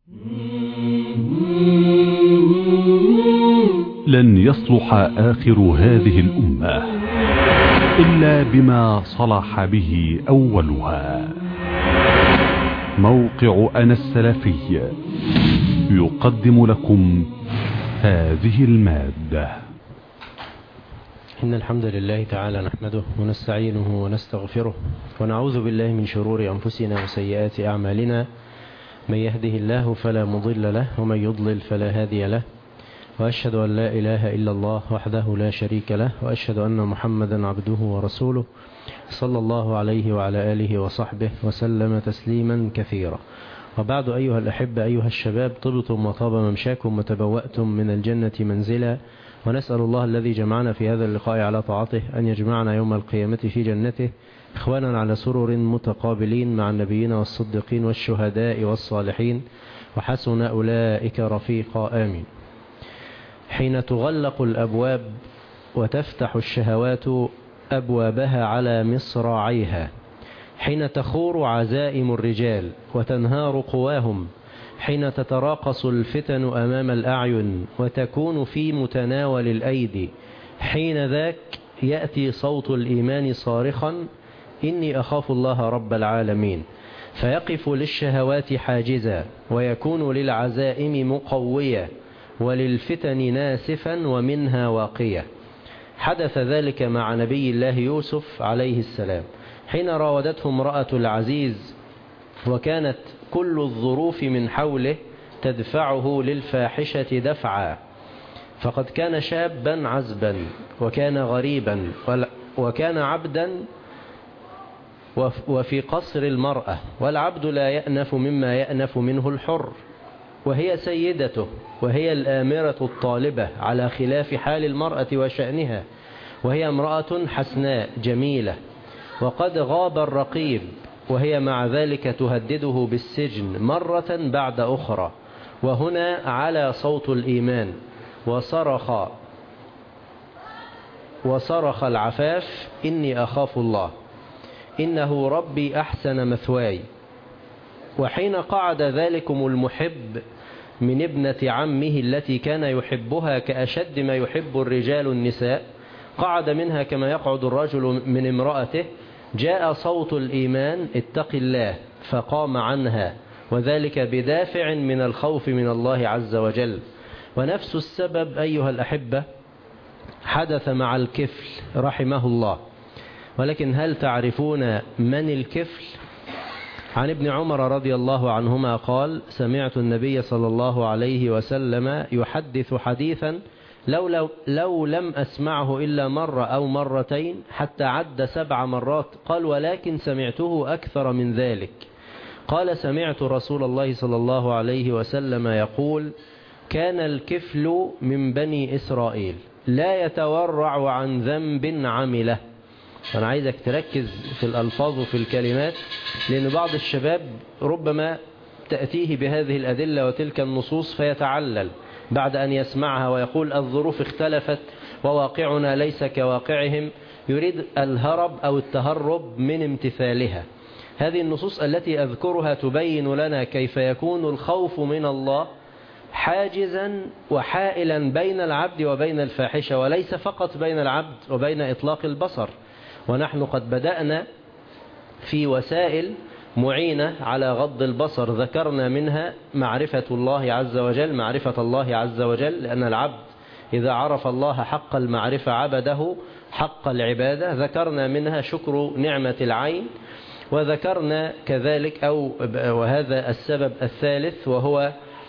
لن يصلح آخر هذه الأمة إلا بما صلح به أولها موقع أنا السلفي يقدم لكم هذه المادة إن الحمد لله تعالى نحمده ونستعينه ونستغفره ونعوذ بالله من شرور أنفسنا وسيئات أعمالنا من يهده الله فلا مضل له ومن يضلل فلا هادي له وأشهد أن لا إله إلا الله وحده لا شريك له وأشهد أن محمدا عبده ورسوله صلى الله عليه وعلى آله وصحبه وسلم تسليما كثيرا وبعد أيها الأحبة أيها الشباب طبتم وطاب ممشاكم وتبوأتم من الجنة منزلا ونسأل الله الذي جمعنا في هذا اللقاء على طاعته أن يجمعنا يوم القيامة في جنته إخوانا على سرر متقابلين مع النبيين والصديقين والشهداء والصالحين وحسن أولئك رفيقا آمين حين تغلق الأبواب وتفتح الشهوات أبوابها على مصراعيها حين تخور عزائم الرجال وتنهار قواهم حين تتراقص الفتن أمام الأعين وتكون في متناول الأيدي حين ذاك يأتي صوت الإيمان صارخا إني أخاف الله رب العالمين فيقف للشهوات حاجزا ويكون للعزائم مقويا وللفتن ناسفا ومنها واقية حدث ذلك مع نبي الله يوسف عليه السلام حين راودته امرأة العزيز وكانت كل الظروف من حوله تدفعه للفاحشة دفعا فقد كان شابا عزبا وكان غريبا وكان عبدا وفي قصر المرأة والعبد لا يأنف مما يأنف منه الحر وهي سيدته وهي الآمرة الطالبة على خلاف حال المرأة وشأنها وهي امرأة حسناء جميلة وقد غاب الرقيب وهي مع ذلك تهدده بالسجن مرة بعد أخرى وهنا على صوت الإيمان وصرخ وصرخ العفاف إني أخاف الله إنه ربي أحسن مثواي وحين قعد ذلكم المحب من ابنة عمه التي كان يحبها كأشد ما يحب الرجال النساء قعد منها كما يقعد الرجل من امرأته جاء صوت الإيمان اتق الله فقام عنها وذلك بدافع من الخوف من الله عز وجل ونفس السبب أيها الأحبة حدث مع الكفل رحمه الله ولكن هل تعرفون من الكفل عن ابن عمر رضي الله عنهما قال سمعت النبي صلى الله عليه وسلم يحدث حديثا لو, لو, لو لم أسمعه إلا مرة أو مرتين حتى عد سبع مرات قال ولكن سمعته أكثر من ذلك قال سمعت رسول الله صلى الله عليه وسلم يقول كان الكفل من بني إسرائيل لا يتورع عن ذنب عمله أنا عايزك تركز في الألفاظ وفي الكلمات لأن بعض الشباب ربما تأتيه بهذه الأدلة وتلك النصوص فيتعلل بعد أن يسمعها ويقول الظروف اختلفت وواقعنا ليس كواقعهم يريد الهرب أو التهرب من امتثالها هذه النصوص التي أذكرها تبين لنا كيف يكون الخوف من الله حاجزا وحائلا بين العبد وبين الفاحشة وليس فقط بين العبد وبين إطلاق البصر ونحن قد بدأنا في وسائل معينة على غض البصر ذكرنا منها معرفة الله عز وجل معرفة الله عز وجل لأن العبد إذا عرف الله حق المعرفة عبده حق العبادة ذكرنا منها شكر نعمة العين وذكرنا كذلك أو وهذا السبب الثالث وهو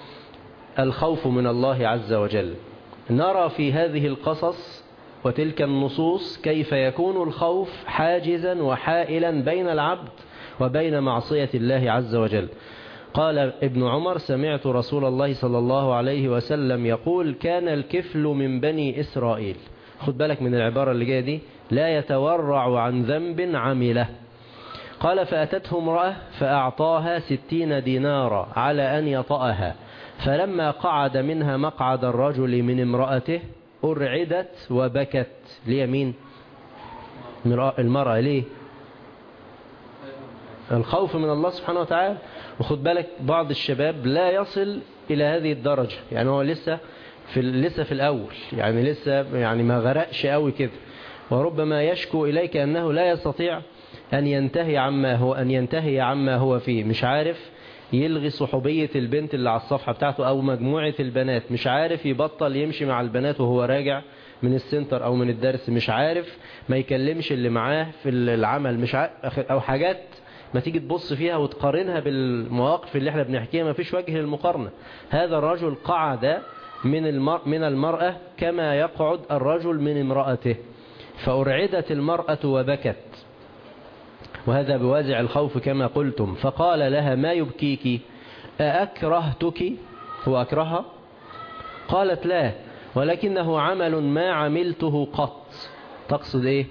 الخوف من الله عز وجل نرى في هذه القصص وتلك النصوص كيف يكون الخوف حاجزا وحائلا بين العبد وبين معصية الله عز وجل قال ابن عمر سمعت رسول الله صلى الله عليه وسلم يقول كان الكفل من بني إسرائيل خد بالك من العبارة اللي جاية دي لا يتورع عن ذنب عمله قال فأتته امرأة فأعطاها ستين دينارا على أن يطأها فلما قعد منها مقعد الرجل من امرأته أرعدت وبكت ليمين المرأة ليه الخوف من الله سبحانه وتعالى وخد بالك بعض الشباب لا يصل إلى هذه الدرجة يعني هو لسه في لسه في الأول يعني لسه يعني ما غرقش قوي كده وربما يشكو إليك أنه لا يستطيع أن ينتهي عما هو أن ينتهي عما هو فيه مش عارف يلغي صحوبية البنت اللي على الصفحة بتاعته أو مجموعة البنات مش عارف يبطل يمشي مع البنات وهو راجع من السنتر أو من الدرس مش عارف ما يكلمش اللي معاه في العمل مش عارف أو حاجات ما تيجي تبص فيها وتقارنها بالمواقف اللي احنا بنحكيها ما فيش وجه للمقارنة هذا الرجل قعد من المر من المرأة كما يقعد الرجل من امرأته فأرعدت المرأة وبكت وهذا بوازع الخوف كما قلتم فقال لها ما يبكيك أأكرهتك هو أكرهها قالت لا ولكنه عمل ما عملته قط تقصد إيه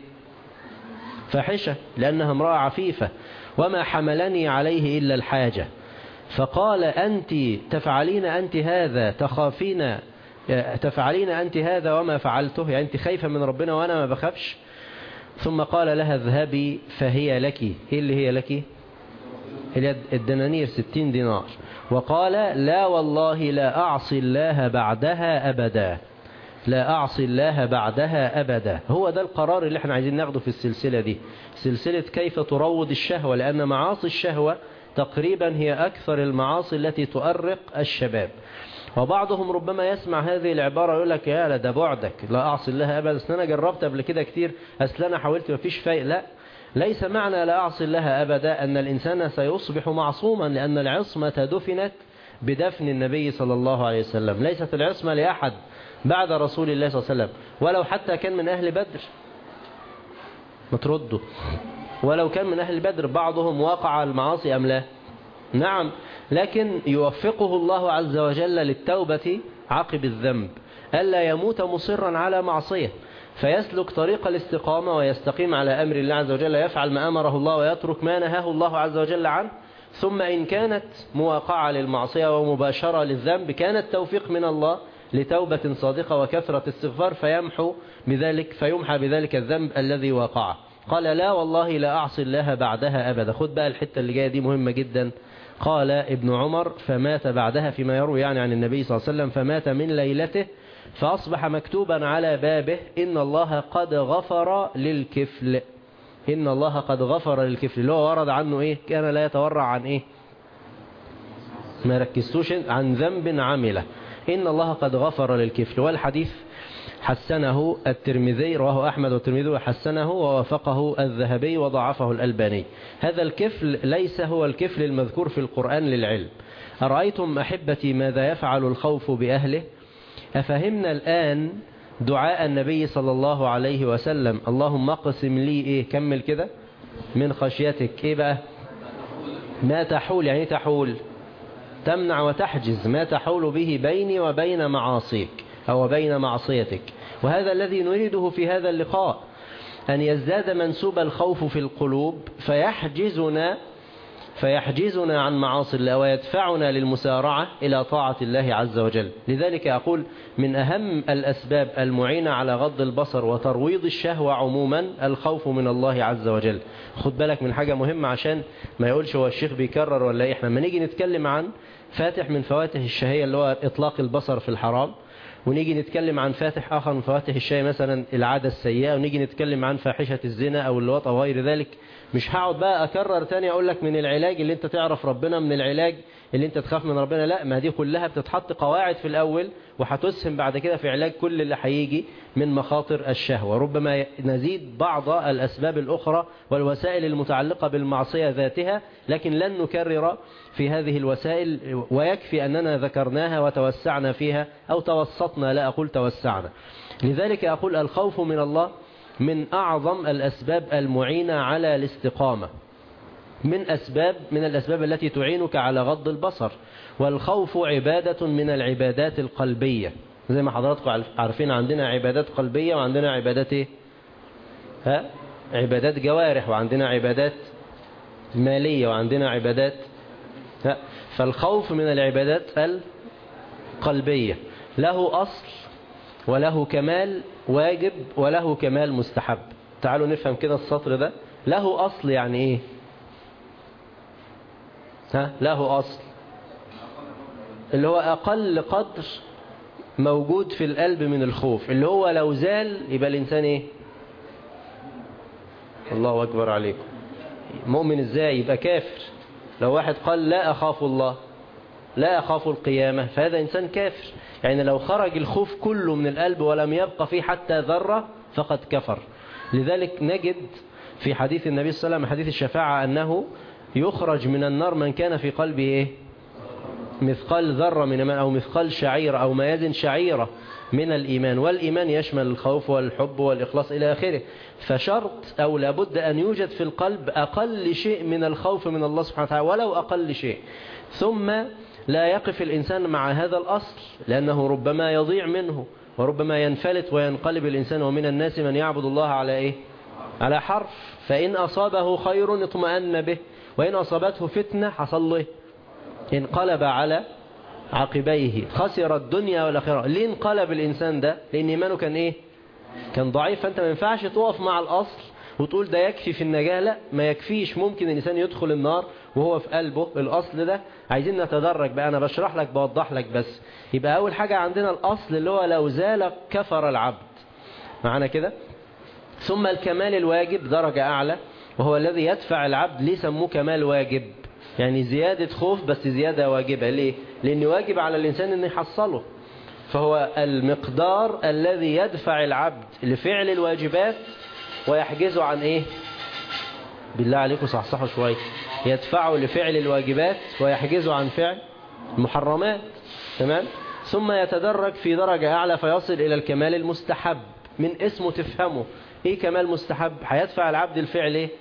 فاحشة لأنها امرأة عفيفة وما حملني عليه إلا الحاجة فقال أنت تفعلين أنت هذا تخافين تفعلين أنت هذا وما فعلته يعني أنت خايفة من ربنا وأنا ما بخافش ثم قال لها اذهبي فهي لك إيه اللي هي لك الدنانير ستين دينار وقال لا والله لا أعصي الله بعدها أبدا لا أعصي الله بعدها أبدا هو ده القرار اللي احنا عايزين ناخده في السلسلة دي سلسلة كيف تروض الشهوة لأن معاصي الشهوة تقريبا هي أكثر المعاصي التي تؤرق الشباب وبعضهم ربما يسمع هذه العبارة يقول لك يا لا ده بعدك لا أعصي الله أبدا أصل أنا جربت قبل كده كتير أصل أنا حاولت مفيش فايق لا ليس معنى لا أعصي الله أبدا أن الإنسان سيصبح معصوما لأن العصمة دفنت بدفن النبي صلى الله عليه وسلم ليست العصمة لأحد بعد رسول الله صلى الله عليه وسلم ولو حتى كان من أهل بدر ما تردوا ولو كان من أهل بدر بعضهم وقع المعاصي أم لا نعم لكن يوفقه الله عز وجل للتوبة عقب الذنب ألا يموت مصرا على معصية فيسلك طريق الاستقامة ويستقيم على أمر الله عز وجل يفعل ما أمره الله ويترك ما نهاه الله عز وجل عنه ثم إن كانت مواقعة للمعصية ومباشرة للذنب كان التوفيق من الله لتوبة صادقة وكثرة استغفار فيمحو بذلك فيمحى بذلك الذنب الذي وقعه قال لا والله لا أعصي الله بعدها أبدا خد بقى الحتة اللي جاية دي مهمة جدا قال ابن عمر فمات بعدها فيما يروي يعني عن النبي صلى الله عليه وسلم فمات من ليلته فأصبح مكتوبا على بابه إن الله قد غفر للكفل إن الله قد غفر للكفل اللي هو ورد عنه إيه كان لا يتورع عن إيه ما ركزتوش عن ذنب عمله إن الله قد غفر للكفل والحديث حسنه الترمذي رواه أحمد والترمذي وحسنه ووافقه الذهبي وضعفه الألباني هذا الكفل ليس هو الكفل المذكور في القرآن للعلم أرأيتم أحبتي ماذا يفعل الخوف بأهله أفهمنا الآن دعاء النبي صلى الله عليه وسلم اللهم اقسم لي إيه كمل كده من خشيتك إيه بقى ما تحول يعني تحول تمنع وتحجز ما تحول به بيني وبين معاصيك أو بين معصيتك وهذا الذي نريده في هذا اللقاء أن يزداد منسوب الخوف في القلوب فيحجزنا فيحجزنا عن معاصي الله ويدفعنا للمسارعة إلى طاعة الله عز وجل لذلك أقول من أهم الأسباب المعينة على غض البصر وترويض الشهوة عموما الخوف من الله عز وجل خد بالك من حاجة مهمة عشان ما يقولش هو الشيخ بيكرر ولا إيه احنا لما نيجي نتكلم عن فاتح من فواتح الشهية اللي هو إطلاق البصر في الحرام ونيجي نتكلم عن فاتح آخر من فواتح الشاي مثلا العادة السيئة ونيجي نتكلم عن فاحشة الزنا أو اللواط أو غير ذلك مش هقعد بقى أكرر تاني أقول لك من العلاج اللي أنت تعرف ربنا من العلاج اللي أنت تخاف من ربنا لا ما دي كلها بتتحط قواعد في الأول وهتسهم بعد كده في علاج كل اللي هيجي من مخاطر الشهوة ربما نزيد بعض الأسباب الأخرى والوسائل المتعلقة بالمعصية ذاتها لكن لن نكرر في هذه الوسائل ويكفي أننا ذكرناها وتوسعنا فيها أو توسطنا لا أقول توسعنا لذلك أقول الخوف من الله من أعظم الأسباب المعينة على الاستقامة من أسباب من الأسباب التي تعينك على غض البصر والخوف عبادة من العبادات القلبية زي ما حضراتكم عارفين عندنا عبادات قلبية وعندنا عبادات ايه ها عبادات جوارح وعندنا عبادات مالية وعندنا عبادات ها فالخوف من العبادات القلبية له أصل وله كمال واجب وله كمال مستحب تعالوا نفهم كده السطر ده له أصل يعني إيه ها له أصل اللي هو أقل قدر موجود في القلب من الخوف اللي هو لو زال يبقى الإنسان إيه الله أكبر عليكم مؤمن إزاي يبقى كافر لو واحد قال لا أخاف الله لا أخاف القيامة فهذا إنسان كافر يعني لو خرج الخوف كله من القلب ولم يبقى فيه حتى ذرة فقد كفر لذلك نجد في حديث النبي صلى الله عليه وسلم حديث الشفاعة أنه يخرج من النار من كان في قلبه إيه؟ مثقال ذرة من إيمان أو مثقال شعيرة أو ما يزن شعيرة من الإيمان والإيمان يشمل الخوف والحب والإخلاص إلى آخره فشرط أو لابد أن يوجد في القلب أقل شيء من الخوف من الله سبحانه وتعالى ولو أقل شيء ثم لا يقف الإنسان مع هذا الأصل لأنه ربما يضيع منه وربما ينفلت وينقلب الإنسان ومن الناس من يعبد الله على إيه على حرف فإن أصابه خير اطمأن به وإن أصابته فتنة حصل له انقلب على عقبيه خسر الدنيا والآخرة ليه انقلب الإنسان ده لأن إيمانه كان إيه كان ضعيف فأنت ما ينفعش تقف مع الأصل وتقول ده يكفي في النجاة لا ما يكفيش ممكن الإنسان يدخل النار وهو في قلبه الأصل ده عايزين نتدرج بقى أنا بشرح لك بوضح لك بس يبقى أول حاجة عندنا الأصل اللي هو لو زال كفر العبد معنا كده ثم الكمال الواجب درجة أعلى وهو الذي يدفع العبد ليه سموه كمال واجب يعني زيادة خوف بس زيادة واجبة ليه لأن واجب على الإنسان أن يحصله فهو المقدار الذي يدفع العبد لفعل الواجبات ويحجزه عن إيه بالله عليكم صحصحوا شوية يدفعه لفعل الواجبات ويحجزه عن فعل المحرمات تمام ثم يتدرج في درجة أعلى فيصل إلى الكمال المستحب من اسمه تفهمه إيه كمال مستحب هيدفع العبد الفعل إيه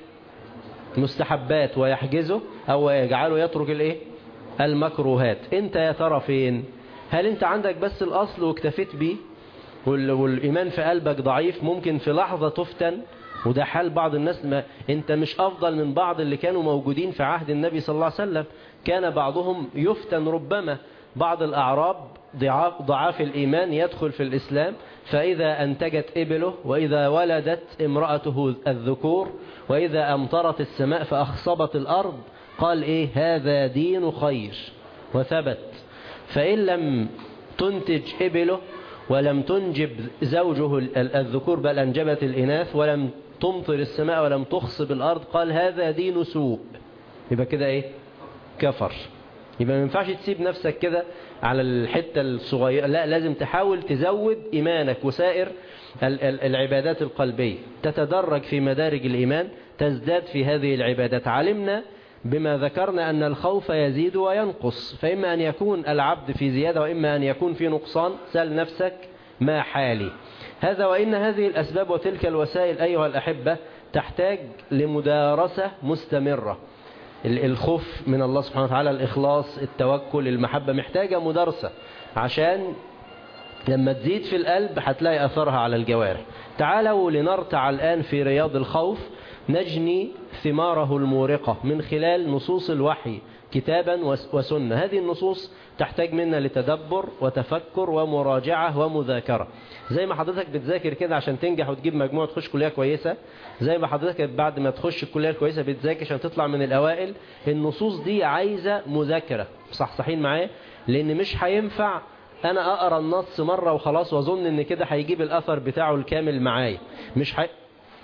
مستحبات ويحجزه أو يجعله يترك الإيه المكروهات أنت يا ترى فين هل أنت عندك بس الأصل واكتفيت بيه والإيمان في قلبك ضعيف ممكن في لحظة تفتن وده حال بعض الناس ما انت مش افضل من بعض اللي كانوا موجودين في عهد النبي صلى الله عليه وسلم كان بعضهم يفتن ربما بعض الاعراب ضعاف, ضعاف الايمان يدخل في الاسلام فاذا انتجت ابله واذا ولدت امرأته الذكور واذا امطرت السماء فاخصبت الارض قال ايه هذا دين خير وثبت فان لم تنتج ابله ولم تنجب زوجه الذكور بل أنجبت الإناث ولم تمطر السماء ولم تخصب الأرض قال هذا دين سوء يبقى كده إيه كفر يبقى ما ينفعش تسيب نفسك كده على الحتة الصغيرة لا لازم تحاول تزود إيمانك وسائر العبادات القلبية تتدرج في مدارج الإيمان تزداد في هذه العبادات علمنا بما ذكرنا أن الخوف يزيد وينقص فإما أن يكون العبد في زيادة وإما أن يكون في نقصان سأل نفسك ما حالي هذا وإن هذه الأسباب وتلك الوسائل أيها الأحبة تحتاج لمدارسة مستمرة الخوف من الله سبحانه وتعالى الإخلاص التوكل المحبة محتاجة مدارسة عشان لما تزيد في القلب هتلاقي أثرها على الجوارح تعالوا لنرتع الآن في رياض الخوف نجني ثماره المورقة من خلال نصوص الوحي كتابا وسنة هذه النصوص تحتاج منا لتدبر وتفكر ومراجعة ومذاكرة زي ما حضرتك بتذاكر كده عشان تنجح وتجيب مجموعة تخش كلية كويسة زي ما حضرتك بعد ما تخش الكلية الكويسة بتذاكر عشان تطلع من الأوائل النصوص دي عايزة مذاكرة صحصحين معايا لأن مش هينفع أنا أقرأ النص مرة وخلاص وأظن إن كده هيجيب الأثر بتاعه الكامل معايا مش حي...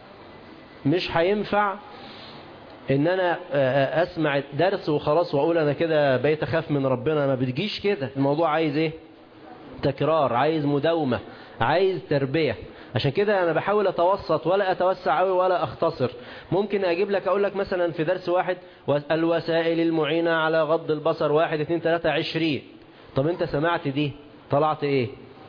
مش هينفع ان انا اسمع درس وخلاص واقول انا كده بقيت اخاف من ربنا ما بتجيش كده الموضوع عايز ايه تكرار عايز مداومة عايز تربية عشان كده انا بحاول اتوسط ولا اتوسع قوي ولا اختصر ممكن اجيب لك اقول لك مثلا في درس واحد الوسائل المعينة على غض البصر واحد اتنين تلاتة عشرين طب انت سمعت دي طلعت ايه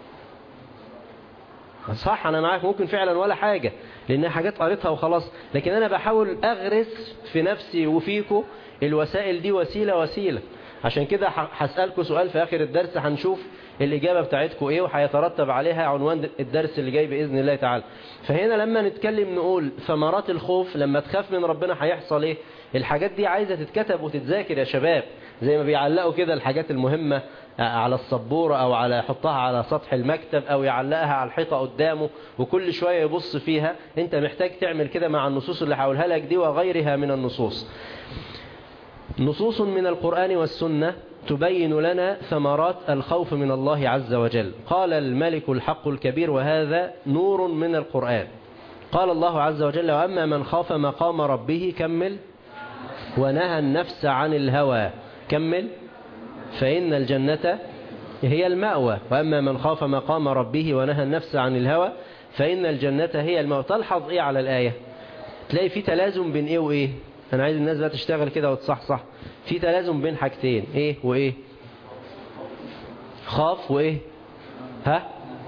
صح انا معاك ممكن فعلا ولا حاجة لانها حاجات قريتها وخلاص لكن انا بحاول اغرس في نفسي وفيكم الوسائل دي وسيلة وسيلة عشان كده هسألكم سؤال في اخر الدرس هنشوف الاجابة بتاعتكم ايه وهيترتب عليها عنوان الدرس اللي جاي باذن الله تعالى فهنا لما نتكلم نقول ثمرات الخوف لما تخاف من ربنا هيحصل ايه الحاجات دي عايزة تتكتب وتتذاكر يا شباب زي ما بيعلقوا كده الحاجات المهمة على السبورة او على يحطها على سطح المكتب او يعلقها على الحيطة قدامه وكل شوية يبص فيها انت محتاج تعمل كده مع النصوص اللي هقولها لك دي وغيرها من النصوص نصوص من القرآن والسنة تبين لنا ثمرات الخوف من الله عز وجل قال الملك الحق الكبير وهذا نور من القرآن قال الله عز وجل وأما من خاف مقام ربه كمل ونهى النفس عن الهوى كمل فإن الجنة هي المأوى وأما من خاف مقام ربه ونهى النفس عن الهوى فإن الجنة هي المأوى تلحظ إيه على الآية تلاقي في تلازم بين إيه وإيه أنا عايز الناس بقى تشتغل كده وتصحصح في تلازم بين حاجتين إيه وإيه خاف وإيه ها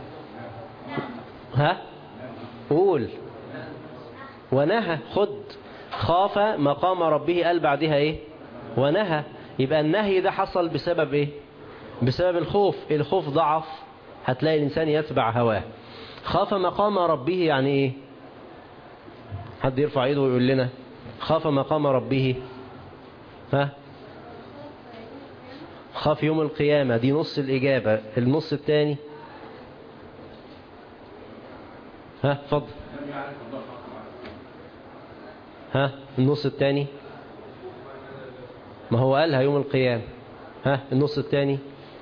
ها قول ونهى خد خاف مقام ربه قال بعدها ايه ونهى يبقى النهي ده حصل بسبب ايه بسبب الخوف الخوف ضعف هتلاقي الانسان يتبع هواه خاف مقام ربه يعني ايه حد يرفع ايده ويقول لنا خاف مقام ربه ها خاف يوم القيامة دي نص الإجابة النص الثاني ها فضل ها النص الثاني ما هو قالها يوم القيامة ها النص الثاني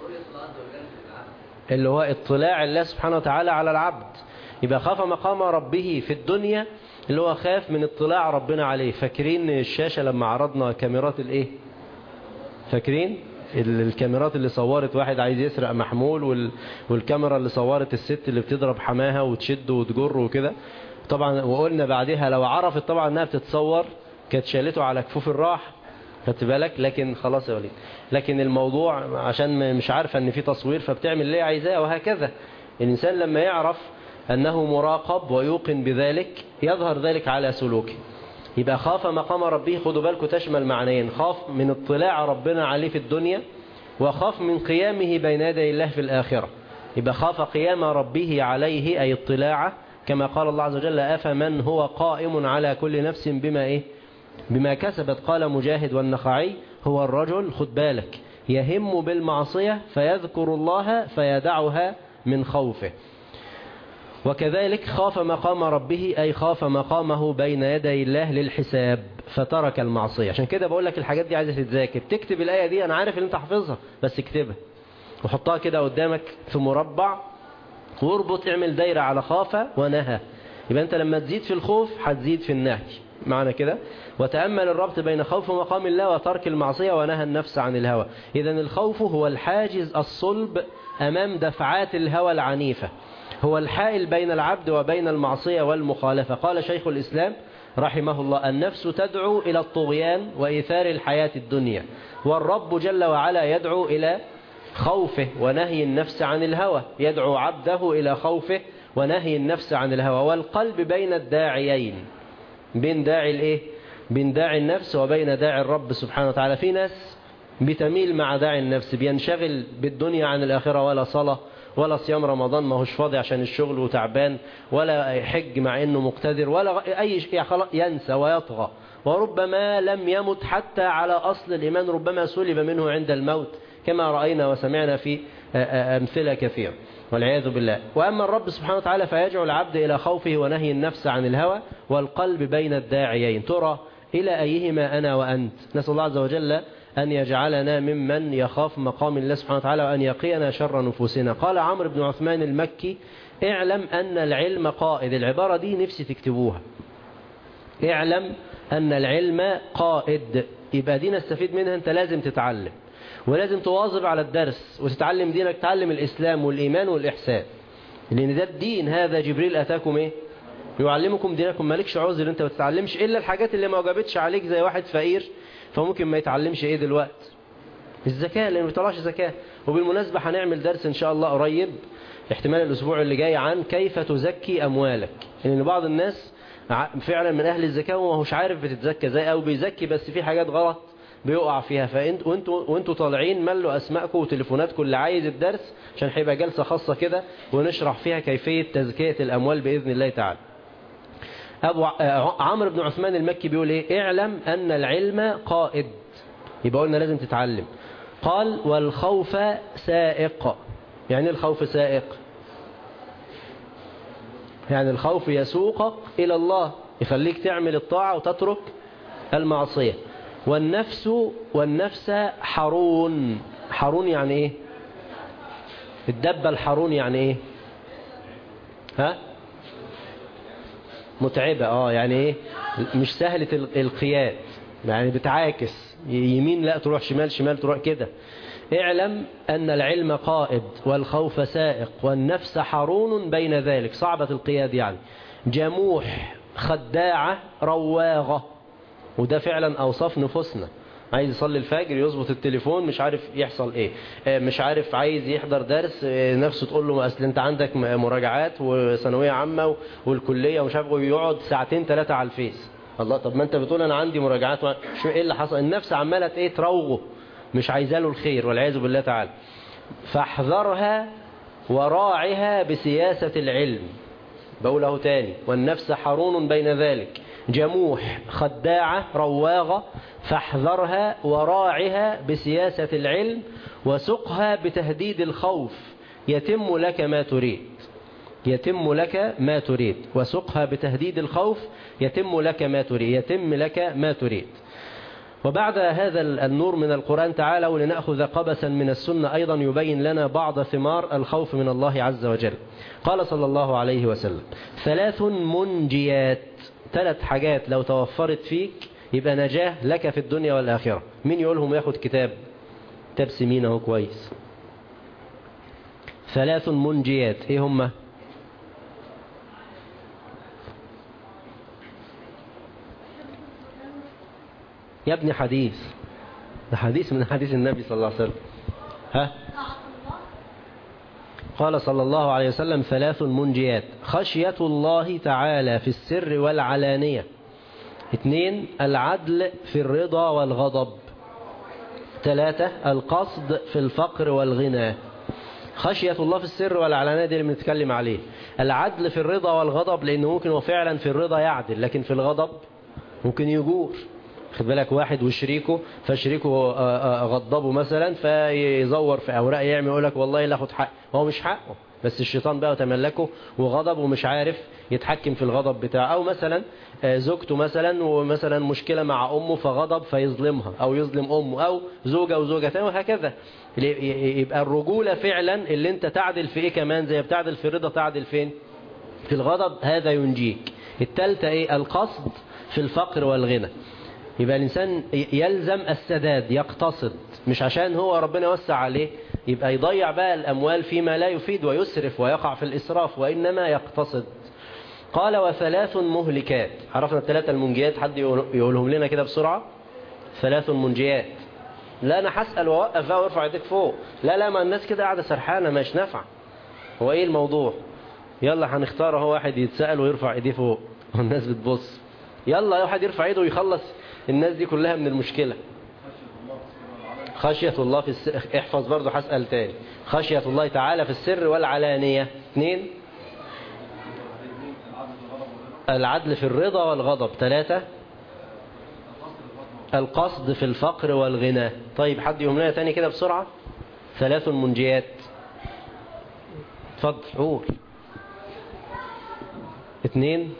اللي هو اطلاع الله سبحانه وتعالى على العبد يبقى خاف مقام ربه في الدنيا اللي هو خاف من اطلاع ربنا عليه فاكرين الشاشة لما عرضنا كاميرات الايه فاكرين الكاميرات اللي صورت واحد عايز يسرق محمول وال... والكاميرا اللي صورت الست اللي بتضرب حماها وتشد وتجر وكده طبعا وقلنا بعدها لو عرفت طبعا انها بتتصور كانت شالته على كفوف الراح خدت بالك لكن خلاص يا وليد لكن الموضوع عشان مش عارفه ان في تصوير فبتعمل اللي عايزاه وهكذا الانسان لما يعرف انه مراقب ويوقن بذلك يظهر ذلك على سلوكه يبقى خاف مقام ربه خدوا بالكم تشمل معنيين خاف من اطلاع ربنا عليه في الدنيا وخاف من قيامه بين يدي الله في الآخرة يبقى خاف قيام ربه عليه أي اطلاعه كما قال الله عز وجل أفمن هو قائم على كل نفس بما إيه بما كسبت قال مجاهد والنخعي هو الرجل خد بالك يهم بالمعصية فيذكر الله فيدعها من خوفه وكذلك خاف مقام ربه أي خاف مقامه بين يدي الله للحساب فترك المعصية عشان كده بقول لك الحاجات دي عايزة تتذاكر تكتب الآية دي أنا عارف ان انت حافظها بس اكتبها وحطها كده قدامك في مربع واربط اعمل دايرة على خاف ونهى يبقى انت لما تزيد في الخوف هتزيد في النهي معنى كده وتأمل الربط بين خوف مقام الله وترك المعصية ونهى النفس عن الهوى إذا الخوف هو الحاجز الصلب أمام دفعات الهوى العنيفة هو الحائل بين العبد وبين المعصية والمخالفة قال شيخ الإسلام رحمه الله النفس تدعو إلى الطغيان وإيثار الحياة الدنيا والرب جل وعلا يدعو إلى خوفه ونهي النفس عن الهوى يدعو عبده إلى خوفه ونهي النفس عن الهوى والقلب بين الداعيين بين داعي الايه بين داعي النفس وبين داعي الرب سبحانه وتعالى في ناس بتميل مع داعي النفس بينشغل بالدنيا عن الآخرة ولا صلاة ولا صيام رمضان ما هوش فاضي عشان الشغل وتعبان ولا يحج مع انه مقتدر ولا اي شيء ينسى ويطغى وربما لم يمت حتى على اصل الايمان ربما سلب منه عند الموت كما راينا وسمعنا في امثله كثيره والعياذ بالله واما الرب سبحانه وتعالى فيجعل العبد الى خوفه ونهي النفس عن الهوى والقلب بين الداعيين ترى الى ايهما انا وانت نسال الله عز وجل أن يجعلنا ممن يخاف مقام الله سبحانه وتعالى وأن يقينا شر نفوسنا قال عمرو بن عثمان المكي اعلم أن العلم قائد العبارة دي نفسي تكتبوها اعلم أن العلم قائد يبقى دي نستفيد منها أنت لازم تتعلم ولازم تواظب على الدرس وتتعلم دينك تعلم الإسلام والإيمان والإحسان لأن ده الدين هذا جبريل أتاكم إيه يعلمكم دينكم مالكش عذر انت ما تتعلمش إلا الحاجات اللي ما وجبتش عليك زي واحد فقير فممكن ما يتعلمش ايه دلوقتي الزكاة لان ما بيطلعش زكاة وبالمناسبة هنعمل درس ان شاء الله قريب احتمال الاسبوع اللي جاي عن كيف تزكي اموالك لان يعني بعض الناس فعلا من اهل الزكاة وما هوش عارف بتتزكى زي او بيزكي بس في حاجات غلط بيقع فيها فانت وانتوا وانتوا طالعين ملوا اسماءكم وتليفوناتكم اللي عايز الدرس عشان هيبقى جلسة خاصة كده ونشرح فيها كيفية تزكية الاموال باذن الله تعالى أبو عمرو بن عثمان المكي بيقول إيه اعلم أن العلم قائد يبقى قلنا لازم تتعلم قال والخوف سائق يعني الخوف سائق يعني الخوف يسوقك إلى الله يخليك تعمل الطاعة وتترك المعصية والنفس والنفس حرون حرون يعني ايه الدبة الحرون يعني ايه ها متعبة اه يعني ايه مش سهلة القياد يعني بتعاكس يمين لا تروح شمال شمال تروح كده اعلم أن العلم قائد والخوف سائق والنفس حرون بين ذلك صعبة القياد يعني جموح خداعة رواغة وده فعلا أوصاف نفوسنا عايز يصلي الفجر يظبط التليفون مش عارف يحصل ايه مش عارف عايز يحضر درس نفسه تقول له اصل انت عندك مراجعات وثانويه عامه والكليه ومش عارف ويقعد ساعتين ثلاثه على الفيس الله طب ما انت بتقول انا عندي مراجعات شو ايه اللي حصل النفس عماله ايه تروغه مش عايزه له الخير والعياذ بالله تعالى فاحذرها وراعها بسياسة العلم بقوله تاني والنفس حرون بين ذلك جموح خداعة رواغة فاحذرها وراعها بسياسة العلم وسقها بتهديد الخوف يتم لك ما تريد يتم لك ما تريد وسقها بتهديد الخوف يتم لك ما تريد يتم لك ما تريد وبعد هذا النور من القرآن تعالى ولنأخذ قبسا من السنة أيضا يبين لنا بعض ثمار الخوف من الله عز وجل قال صلى الله عليه وسلم ثلاث منجيات ثلاث حاجات لو توفرت فيك يبقى نجاه لك في الدنيا والآخرة مين يقولهم ياخد كتاب كتاب سمين اهو كويس ثلاث منجيات ايه هما يا ابني حديث ده حديث من حديث النبي صلى الله عليه وسلم ها قال صلى الله عليه وسلم ثلاث منجيات خشية الله تعالى في السر والعلانية اثنين العدل في الرضا والغضب ثلاثة القصد في الفقر والغنى خشية الله في السر والعلانية دي اللي بنتكلم عليه العدل في الرضا والغضب لأنه ممكن هو فعلا في الرضا يعدل لكن في الغضب ممكن يجور خد بالك واحد وشريكه فشريكه غضبه مثلا فيزور في اوراق يعمل يقول لك والله لا اخد حق هو مش حقه بس الشيطان بقى تملكه وغضب ومش عارف يتحكم في الغضب بتاعه او مثلا زوجته مثلا ومثلا مشكلة مع امه فغضب فيظلمها او يظلم امه او زوجة وزوجة ثانيه وهكذا يبقى الرجولة فعلا اللي انت تعدل في ايه كمان زي بتعدل في الرضا تعدل فين في الغضب هذا ينجيك التالتة ايه القصد في الفقر والغنى يبقى الإنسان يلزم السداد يقتصد مش عشان هو ربنا يوسع عليه يبقى يضيع بقى الأموال فيما لا يفيد ويسرف ويقع في الإسراف وإنما يقتصد قال وثلاث مهلكات عرفنا الثلاثة المنجيات حد يقولهم لنا كده بسرعة ثلاث منجيات لا أنا هسأل ووقف بقى وارفع يديك فوق لا لا ما الناس كده قاعدة سرحانة مش نافعة هو إيه الموضوع يلا هنختار هو واحد يتسأل ويرفع ايديه فوق والناس بتبص يلا واحد يرفع ايده ويخلص الناس دي كلها من المشكلة خشية الله في السر احفظ برضو هسأل تاني خشية الله تعالى في السر والعلانية اثنين العدل في الرضا والغضب ثلاثة القصد في الفقر والغنى طيب حد يوم لنا تاني كده بسرعة ثلاث منجيات اتفضل قول اثنين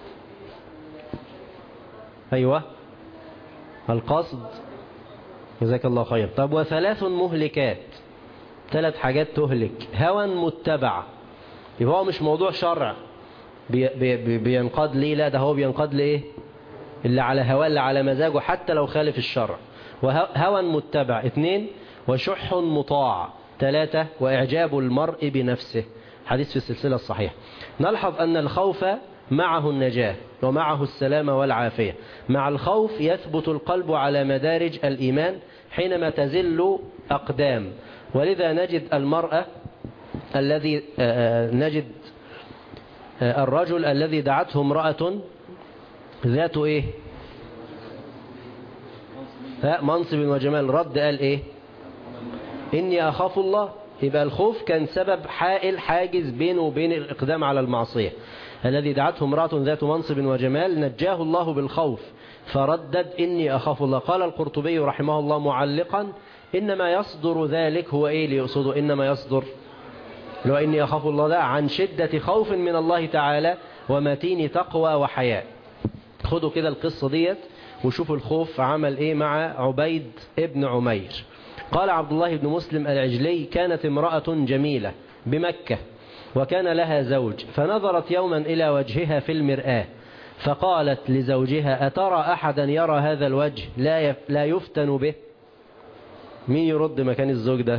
ايوه القصد جزاك الله خير طب وثلاث مهلكات ثلاث حاجات تهلك هوى متبع يبقى هو مش موضوع شرع بي بي بينقاد ليه لا ده هو بينقاد ليه اللي على هواه اللي على مزاجه حتى لو خالف الشرع وهوى متبع اثنين وشح مطاع ثلاثة وإعجاب المرء بنفسه حديث في السلسلة الصحيحة نلحظ أن الخوف معه النجاة ومعه السلامة والعافية مع الخوف يثبت القلب على مدارج الإيمان حينما تزل أقدام ولذا نجد المرأة الذي نجد الرجل الذي دعته امرأة ذات ايه منصب وجمال رد قال ايه اني اخاف الله يبقى الخوف كان سبب حائل حاجز بينه وبين الاقدام على المعصية الذي دعته امرأة ذات منصب وجمال نجاه الله بالخوف فردد إني أخاف الله قال القرطبي رحمه الله معلقا إنما يصدر ذلك هو إيه ليقصده إنما يصدر لو إني أخاف الله ده عن شدة خوف من الله تعالى ومتين تقوى وحياء خدوا كده القصة ديت وشوفوا الخوف عمل ايه مع عبيد ابن عمير قال عبد الله بن مسلم العجلي كانت امرأة جميلة بمكة وكان لها زوج فنظرت يوما إلى وجهها في المرآة فقالت لزوجها أترى أحدا يرى هذا الوجه لا لا يفتن به مين يرد مكان الزوج ده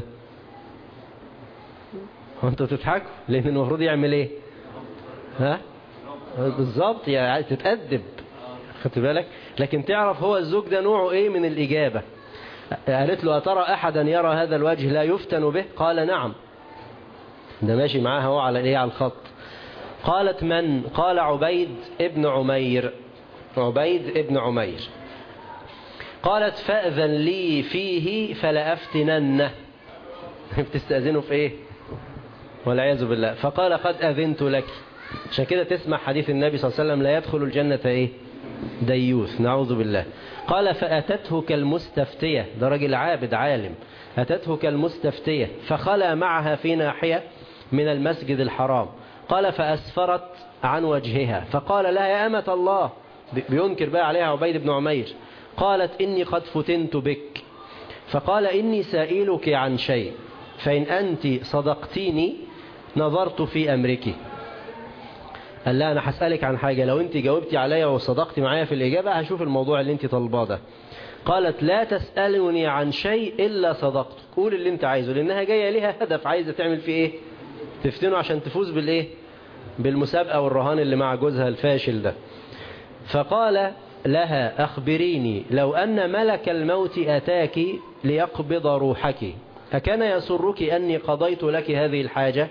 وانتوا تضحكوا لان المفروض يعمل ايه ها بالظبط يعني تتأدب خدت بالك لكن تعرف هو الزوج ده نوعه ايه من الإجابة قالت له أترى أحدا يرى هذا الوجه لا يفتن به قال نعم ده ماشي معاها هو على ايه على الخط قالت من قال عبيد ابن عمير عبيد ابن عمير قالت فأذن لي فيه فلأفتننه بتستأذنه في ايه والعياذ بالله فقال قد أذنت لك عشان كده تسمع حديث النبي صلى الله عليه وسلم لا يدخل الجنة ايه ديوث نعوذ بالله قال فأتته كالمستفتية ده راجل عابد عالم أتته كالمستفتية فخلى معها في ناحية من المسجد الحرام قال فأسفرت عن وجهها فقال لها يا أمة الله بينكر بقى عليها عبيد بن عمير قالت إني قد فتنت بك فقال إني سائلك عن شيء فإن أنت صدقتيني نظرت في أمرك قال لا أنا هسألك عن حاجة لو أنت جاوبتي عليا وصدقتي معايا في الإجابة هشوف الموضوع اللي أنت طالباه ده قالت لا تسألني عن شيء إلا صدقت قول اللي أنت عايزه لأنها جاية لها هدف عايزة تعمل فيه إيه تفتنه عشان تفوز بالإيه بالمسابقة والرهان اللي مع جوزها الفاشل ده فقال لها أخبريني لو أن ملك الموت أتاك ليقبض روحك أكان يسرك أني قضيت لك هذه الحاجة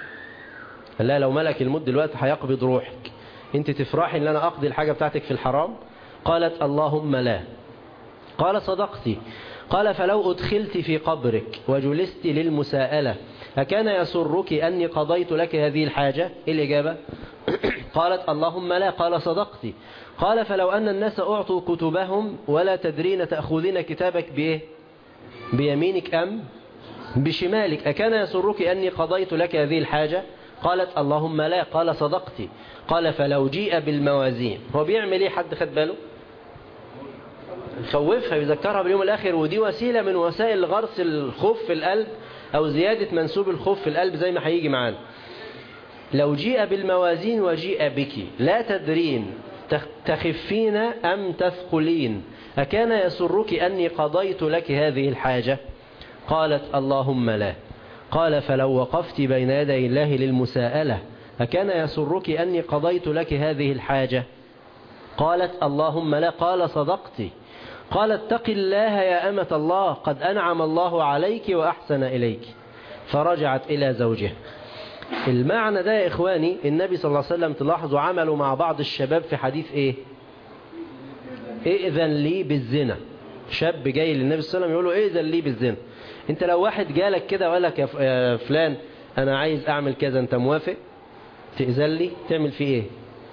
لا لو ملك الموت دلوقتي هيقبض روحك انت تفرحي ان انا اقضي الحاجة بتاعتك في الحرام قالت اللهم لا قال صدقتي قال فلو أدخلت في قبرك وجلست للمساءلة أكان يسرك أني قضيت لك هذه الحاجة إيه الإجابة قالت اللهم لا قال صدقتي قال فلو أن الناس أعطوا كتبهم ولا تدرين تأخذين كتابك بإيه بيمينك أم بشمالك أكان يسرك أني قضيت لك هذه الحاجة قالت اللهم لا قال صدقتي قال فلو جيء بالموازين هو بيعمل ايه حد خد باله يخوفها يذكرها باليوم الآخر ودي وسيلة من وسائل غرس الخوف في القلب أو زيادة منسوب الخوف في القلب زي ما هيجي معانا لو جيء بالموازين وجيء بك لا تدرين تخفين أم تثقلين أكان يسرك أني قضيت لك هذه الحاجة قالت اللهم لا قال فلو وقفت بين يدي الله للمساءلة أكان يسرك أني قضيت لك هذه الحاجة قالت اللهم لا قال صدقت قال اتق الله يا أمة الله قد أنعم الله عليك وأحسن إليك فرجعت إلى زوجها المعنى ده يا إخواني النبي صلى الله عليه وسلم تلاحظوا عملوا مع بعض الشباب في حديث إيه ائذن لي بالزنا شاب جاي للنبي صلى الله عليه وسلم يقول له ائذن لي بالزنا انت لو واحد جالك كده وقال لك يا فلان انا عايز اعمل كذا انت موافق تأذن لي تعمل فيه ايه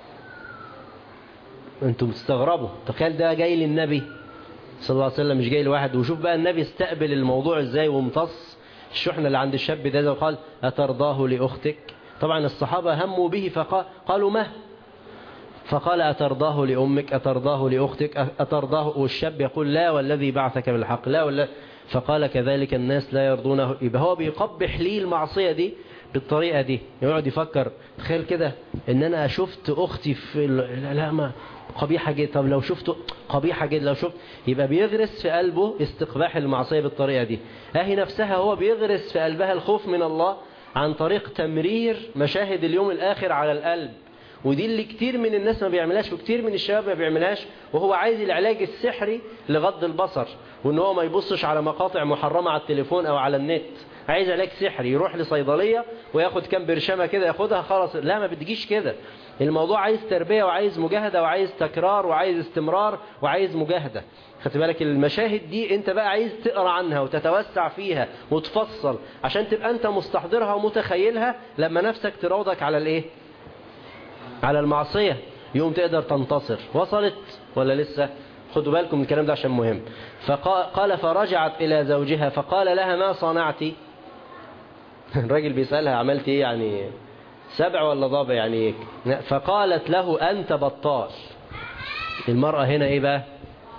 انتم تستغربوا تخيل ده جاي للنبي صلى الله عليه وسلم مش جاي لواحد وشوف بقى النبي استقبل الموضوع ازاي وامتص الشحنة اللي عند الشاب ده وقال أترضاه لأختك طبعا الصحابة هموا به فقالوا ما فقال أترضاه لأمك أترضاه لأختك أترضاه والشاب يقول لا والذي بعثك بالحق لا ولا فقال كذلك الناس لا يرضونه يبقى هو بيقبح لي المعصية دي بالطريقة دي يقعد يفكر تخيل كده ان انا شفت اختي في لا ما قبيحة جدا طب لو شفته قبيحة جدا لو شفت يبقى بيغرس في قلبه استقباح المعصية بالطريقة دي اهي نفسها هو بيغرس في قلبها الخوف من الله عن طريق تمرير مشاهد اليوم الآخر على القلب ودي اللي كتير من الناس ما بيعملهاش وكتير من الشباب ما بيعملهاش وهو عايز العلاج السحري لغض البصر وان هو ما يبصش على مقاطع محرمة على التليفون او على النت عايز علاج سحري يروح لصيدلية وياخد كام برشامة كده ياخدها خلاص لا ما بتجيش كده الموضوع عايز تربية وعايز مجاهدة وعايز تكرار وعايز استمرار وعايز مجاهدة خدت بالك المشاهد دي انت بقى عايز تقرا عنها وتتوسع فيها وتفصل عشان تبقى انت مستحضرها ومتخيلها لما نفسك تراودك على الايه على المعصية يوم تقدر تنتصر وصلت ولا لسه خدوا بالكم من الكلام ده عشان مهم فقال فرجعت إلى زوجها فقال لها ما صنعتي الراجل بيسألها عملت ايه يعني سبع ولا ضبع يعني ايه فقالت له أنت بطال المرأة هنا ايه بقى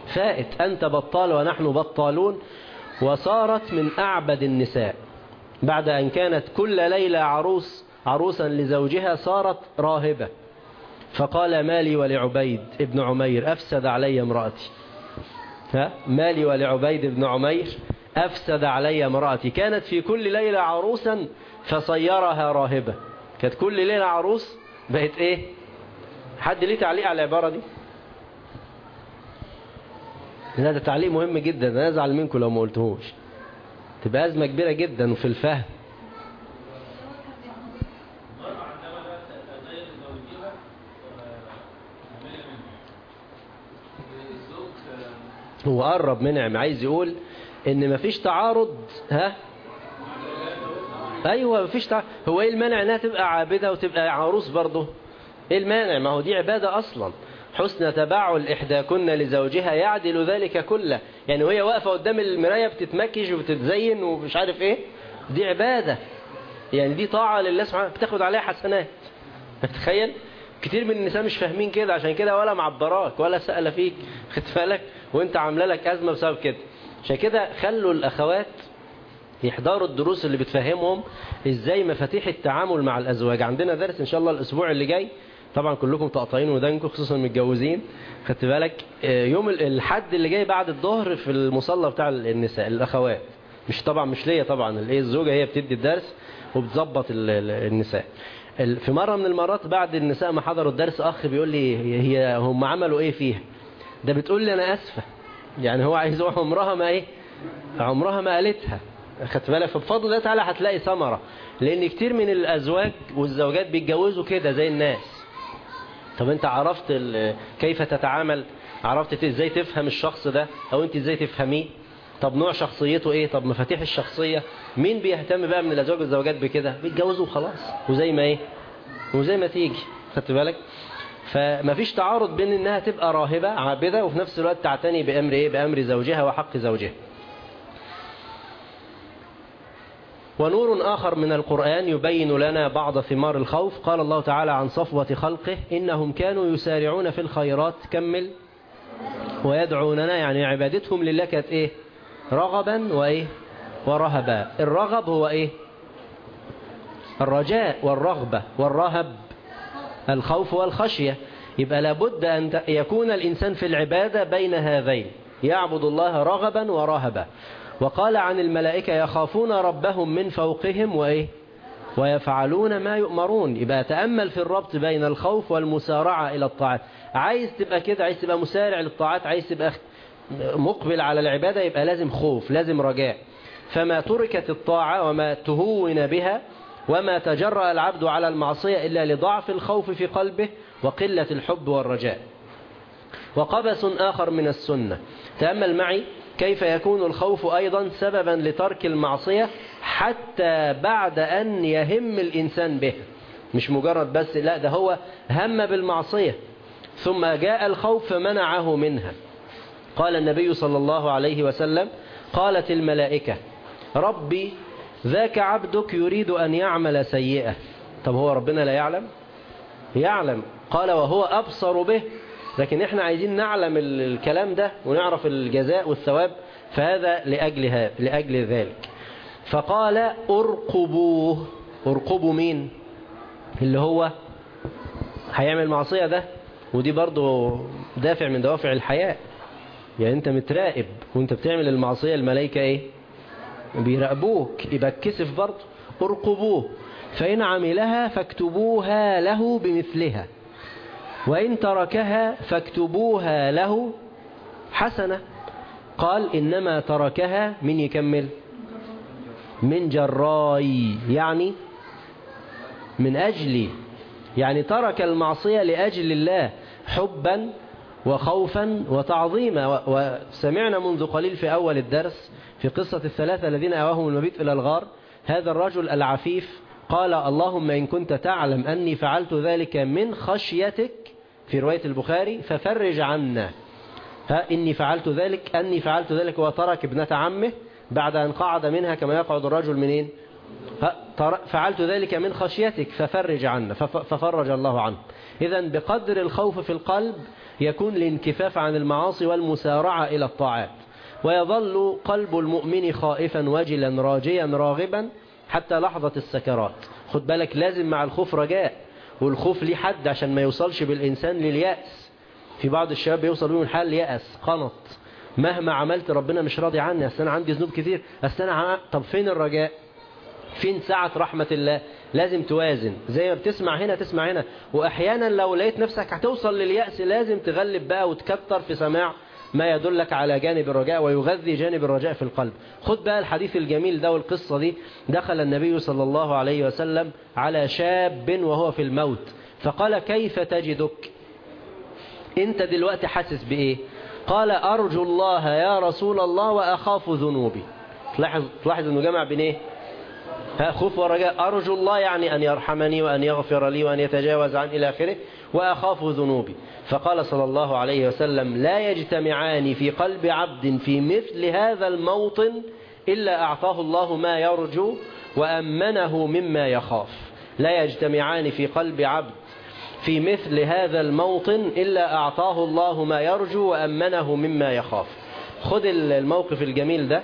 فائت أنت بطال ونحن بطالون وصارت من أعبد النساء بعد أن كانت كل ليلة عروس عروسا لزوجها صارت راهبة فقال مالي ولعبيد ابن عمير أفسد علي امرأتي ها مالي ولعبيد بن عمير أفسد علي امرأتي كانت في كل ليلة عروسا فصيرها راهبة كانت كل ليلة عروس بقت ايه حد ليه تعليق على العبارة دي لا ده تعليق مهم جدا انا ازعل منكم لو ما قلتهوش تبقى أزمة كبيرة جدا في الفهم هو قرب منعم عايز يقول ان مفيش تعارض ها ايوه مفيش تعارض هو ايه المانع انها تبقى عابده وتبقى عروس برضه ايه المانع ما هو دي عباده اصلا حسن تبعل احداكن لزوجها يعدل ذلك كله يعني وهي واقفه قدام المرايه بتتمكج وبتتزين ومش عارف ايه دي عباده يعني دي طاعه لله سبحانه بتاخد عليها حسنات تخيل كتير من النساء مش فاهمين كده عشان كده ولا معبراك ولا سأل فيك خدت بالك وانت عامله لك أزمة بسبب كده عشان كده خلوا الأخوات يحضروا الدروس اللي بتفهمهم ازاي مفاتيح التعامل مع الأزواج عندنا درس ان شاء الله الأسبوع اللي جاي طبعا كلكم تقطعين ودانكم خصوصا متجوزين خدت بالك يوم الحد اللي جاي بعد الظهر في المصلى بتاع النساء الأخوات مش طبعا مش ليا طبعا الايه الزوجة هي بتدي الدرس وبتظبط النساء في مرة من المرات بعد النساء ما حضروا الدرس أخ بيقول لي هي هم عملوا إيه فيها ده بتقول لي أنا أسفة يعني هو عايز عمرها ما إيه عمرها ما قالتها خدت بالك فبفضل الله تعالى هتلاقي ثمرة لأن كتير من الأزواج والزوجات بيتجوزوا كده زي الناس طب أنت عرفت كيف تتعامل عرفت ازاي تفهم الشخص ده أو أنت ازاي تفهميه طب نوع شخصيته ايه طب مفاتيح الشخصية مين بيهتم بقى من الازواج والزوجات بكده بيتجوزوا وخلاص وزي ما ايه وزي ما تيجي خدت بالك فمفيش تعارض بين انها تبقى راهبة عابدة وفي نفس الوقت تعتني بامر ايه بامر زوجها وحق زوجها ونور آخر من القرآن يبين لنا بعض ثمار الخوف قال الله تعالى عن صفوة خلقه إنهم كانوا يسارعون في الخيرات كمل ويدعوننا يعني عبادتهم لله كانت إيه رغبا وإيه ورهبا الرغب هو إيه الرجاء والرغبة والرهب الخوف والخشية يبقى لابد أن يكون الإنسان في العبادة بين هذين يعبد الله رغبا ورهبا وقال عن الملائكة يخافون ربهم من فوقهم وإيه ويفعلون ما يؤمرون يبقى تأمل في الربط بين الخوف والمسارعة إلى الطاعات عايز تبقى كده عايز تبقى مسارع للطاعات عايز تبقى مقبل على العبادة يبقى لازم خوف لازم رجاء فما تركت الطاعة وما تهون بها وما تجرأ العبد على المعصية إلا لضعف الخوف في قلبه وقلة الحب والرجاء وقبس آخر من السنة تأمل معي كيف يكون الخوف أيضا سببا لترك المعصية حتى بعد أن يهم الإنسان به مش مجرد بس لا ده هو هم بالمعصية ثم جاء الخوف فمنعه منها قال النبي صلى الله عليه وسلم قالت الملائكة ربي ذاك عبدك يريد أن يعمل سيئة طب هو ربنا لا يعلم يعلم قال وهو أبصر به لكن احنا عايزين نعلم الكلام ده ونعرف الجزاء والثواب فهذا لأجل, لأجل ذلك فقال ارقبوه ارقبوا مين اللي هو هيعمل معصية ده ودي برضو دافع من دوافع الحياة يعني انت متراقب وانت بتعمل المعصية الملائكة ايه بيراقبوك يبقى اتكسف برضو ارقبوه فإن عملها فاكتبوها له بمثلها وإن تركها فاكتبوها له حسنة قال إنما تركها من يكمل من جراي يعني من أجلي يعني ترك المعصية لأجل الله حبا وخوفا وتعظيما وسمعنا منذ قليل في أول الدرس في قصة الثلاثة الذين أواهم المبيت إلى الغار هذا الرجل العفيف قال اللهم إن كنت تعلم أني فعلت ذلك من خشيتك في رواية البخاري ففرج عنا فإني فعلت ذلك أني فعلت ذلك وترك ابنة عمه بعد أن قعد منها كما يقعد الرجل منين فعلت ذلك من خشيتك ففرج عنا ففرج الله عنه إذا بقدر الخوف في القلب يكون الانكفاف عن المعاصي والمسارعة إلى الطاعات ويظل قلب المؤمن خائفا وجلا راجيا راغبا حتى لحظة السكرات خد بالك لازم مع الخوف رجاء والخوف ليه حد عشان ما يوصلش بالإنسان لليأس في بعض الشباب بيوصل بهم الحال يأس قنط مهما عملت ربنا مش راضي عني أصل أنا عندي ذنوب كتير أصل أنا عم... طب فين الرجاء فين سعة رحمة الله لازم توازن زي ما بتسمع هنا تسمع هنا وأحيانا لو لقيت نفسك هتوصل لليأس لازم تغلب بقى وتكتر في سماع ما يدلك على جانب الرجاء ويغذي جانب الرجاء في القلب خد بقى الحديث الجميل ده والقصة دي دخل النبي صلى الله عليه وسلم على شاب وهو في الموت فقال كيف تجدك انت دلوقتي حاسس بايه قال ارجو الله يا رسول الله واخاف ذنوبي تلاحظ تلاحظ انه جمع بين ايه خوف ورجاء أرجو الله يعني أن يرحمني وأن يغفر لي وأن يتجاوز عن إلى آخره وأخاف ذنوبي فقال صلى الله عليه وسلم لا يجتمعان في قلب عبد في مثل هذا الموطن إلا أعطاه الله ما يرجو وأمنه مما يخاف لا يجتمعان في قلب عبد في مثل هذا الموطن إلا أعطاه الله ما يرجو وأمنه مما يخاف خذ الموقف الجميل ده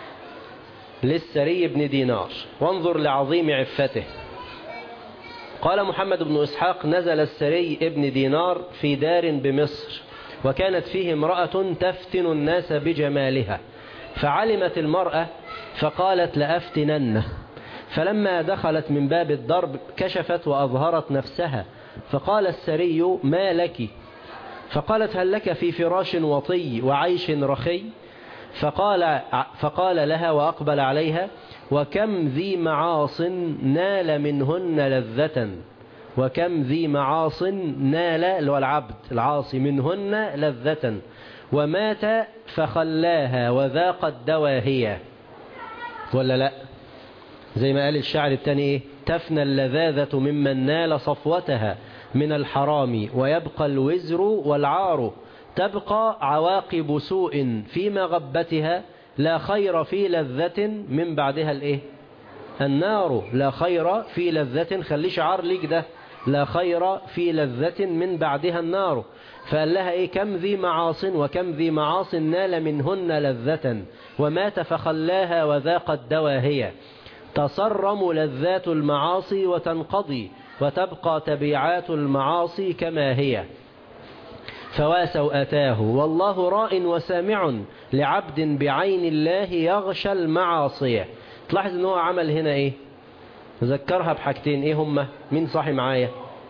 للسري بن دينار وانظر لعظيم عفته قال محمد بن إسحاق نزل السري ابن دينار في دار بمصر وكانت فيه امرأة تفتن الناس بجمالها فعلمت المرأة فقالت لأفتننه فلما دخلت من باب الضرب كشفت وأظهرت نفسها فقال السري ما لك فقالت هل لك في فراش وطي وعيش رخي فقال, فقال لها وأقبل عليها وكم ذي معاص نال منهن لذة وكم ذي معاص نال اللي هو العبد العاصي منهن لذة ومات فخلاها وذاقت دواهية ولا لا زي ما قال الشعر الثاني ايه تفنى اللذاذة ممن نال صفوتها من الحرام ويبقى الوزر والعار تبقى عواقب سوء في مغبتها لا خير في لذة من بعدها الايه النار لا خير في لذة خلي شعار ليك ده لا خير في لذة من بعدها النار فقال لها ايه كم ذي معاص وكم ذي معاص نال منهن لذة ومات فخلاها وذاقت دواهية تصرم لذات المعاصي وتنقضي وتبقى تبيعات المعاصي كما هي فواسوا أتاه والله راء وسامع لعبد بعين الله يغشى المعاصية تلاحظ ان هو عمل هنا ايه ذكرها بحاجتين ايه هما مين صاحي معايا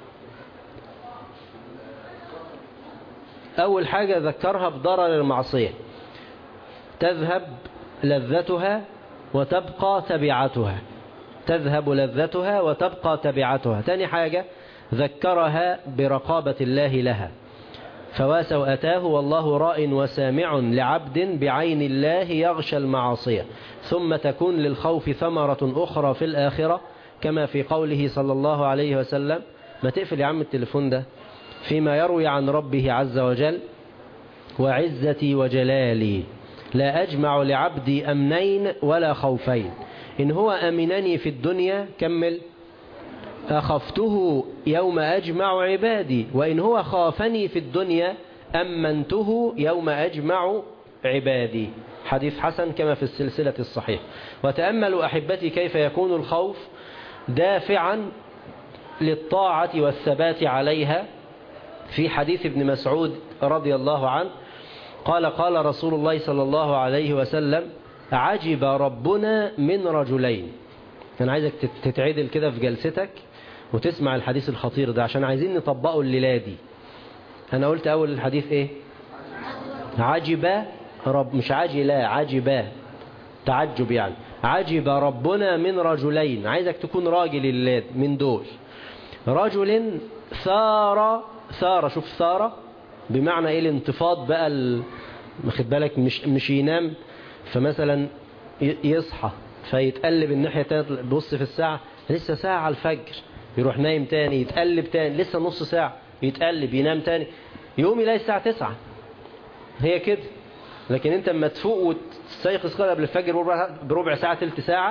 اول حاجة ذكرها بضرر المعصية تذهب لذتها وتبقى تبعتها تذهب لذتها وتبقى تبعتها تاني حاجة ذكرها برقابة الله لها فواسوا أتاه والله راء وسامع لعبد بعين الله يغشى المعاصية ثم تكون للخوف ثمرة أخرى في الآخرة كما في قوله صلى الله عليه وسلم ما تقفل يا عم التليفون ده فيما يروي عن ربه عز وجل وعزتي وجلالي لا أجمع لعبدي أمنين ولا خوفين إن هو أمنني في الدنيا كمل أخفته يوم أجمع عبادي وإن هو خافني في الدنيا أمنته يوم أجمع عبادي حديث حسن كما في السلسلة الصحيح وتأملوا أحبتي كيف يكون الخوف دافعا للطاعة والثبات عليها في حديث ابن مسعود رضي الله عنه قال قال رسول الله صلى الله عليه وسلم عجب ربنا من رجلين أنا عايزك تتعدل كده في جلستك وتسمع الحديث الخطير ده عشان عايزين نطبقه الليلة دي أنا قلت أول الحديث إيه عجب رب مش عجل عجب تعجب يعني عجب ربنا من رجلين عايزك تكون راجل الليل من دول رجل ثار ثار شوف ثار بمعنى ايه الانتفاض بقى واخد بالك مش مش ينام فمثلا يصحى فيتقلب الناحية التانية بص في الساعة لسه ساعة على الفجر يروح نايم تاني يتقلب تاني لسه نص ساعة يتقلب ينام تاني يوم يلاقي الساعة تسعة هي كده لكن انت اما تفوق وتستيقظ قبل الفجر بربع ساعة تلت ساعة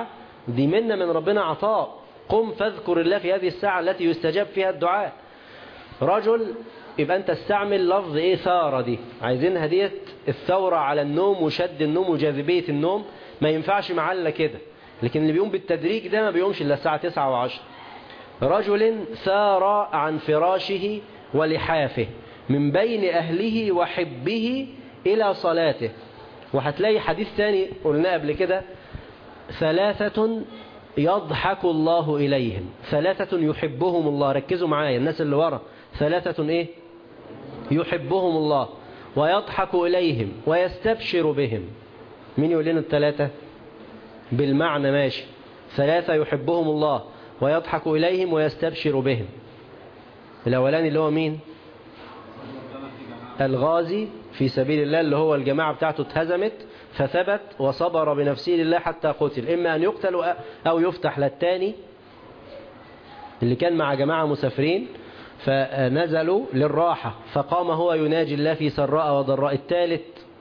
دي منة من ربنا عطاء قم فاذكر الله في هذه الساعة التي يستجاب فيها الدعاء رجل يبقى انت استعمل لفظ ايه ثارة دي عايزينها ديت الثورة على النوم وشد النوم وجاذبية النوم ما ينفعش معلة كده لكن اللي بيقوم بالتدريج ده ما بيقومش الا الساعة 9 و10 رجل ثار عن فراشه ولحافه من بين أهله وحبه إلى صلاته وهتلاقي حديث ثاني قلنا قبل كده ثلاثة يضحك الله إليهم ثلاثة يحبهم الله ركزوا معايا الناس اللي ورا ثلاثة إيه يحبهم الله ويضحك إليهم ويستبشر بهم مين يقول لنا الثلاثة بالمعنى ماشي ثلاثة يحبهم الله ويضحك إليهم ويستبشر بهم الأولاني اللي هو مين الغازي في سبيل الله اللي هو الجماعة بتاعته اتهزمت فثبت وصبر بنفسه لله حتى قتل إما أن يقتل أو يفتح للتاني اللي كان مع جماعة مسافرين فنزلوا للراحة فقام هو يناجي الله في سراء وضراء الثالث